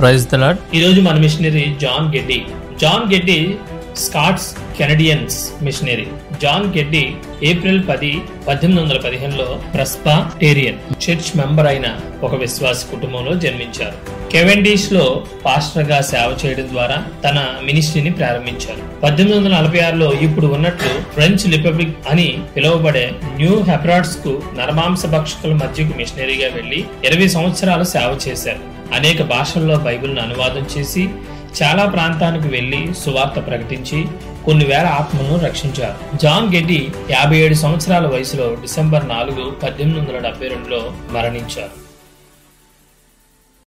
praise the lord ఈ రోజు మన missionary John Geddie John Geddie Scots Canadians missionary John Geddie April పది పద్దెనిమిది వందల పదిహేనులో ప్రస్పాటేరియన్ చర్చ్ మెంబర్ అయిన ఒక విశ్వాస కుటుంబంలో జన్మించారు కెవెండిష్ లో పాస్టర్ గా సేవ చేయడం ద్వారా తన మినిస్ట్రీని ప్రారంభించారు పద్దెనిమిది వందల నలభై ఆరులో ఇప్పుడు ఉన్నట్లు ఫ్రెంచ్ రిపబ్లిక్ అని పిలువబడే న్యూ హెబ్రాడ్స్ కు నరమాంస భక్షకుల మధ్యకు మిషనరీగా వెళ్లి ఇరవై సంవత్సరాలు సేవ చేశారు అనేక భాషల్లో బైబిల్ను అనువాదం చేసి చాలా ప్రాంతానికి వెళ్లి సువార్త ప్రకటించి కొన్ని వేల ఆత్మలను రక్షించారు జాన్ గెడ్డి యాభై ఏడు సంవత్సరాల వయసులో డిసెంబర్ నాలుగు పద్దెనిమిది వందల డెబ్బై రెండులో మరణించారు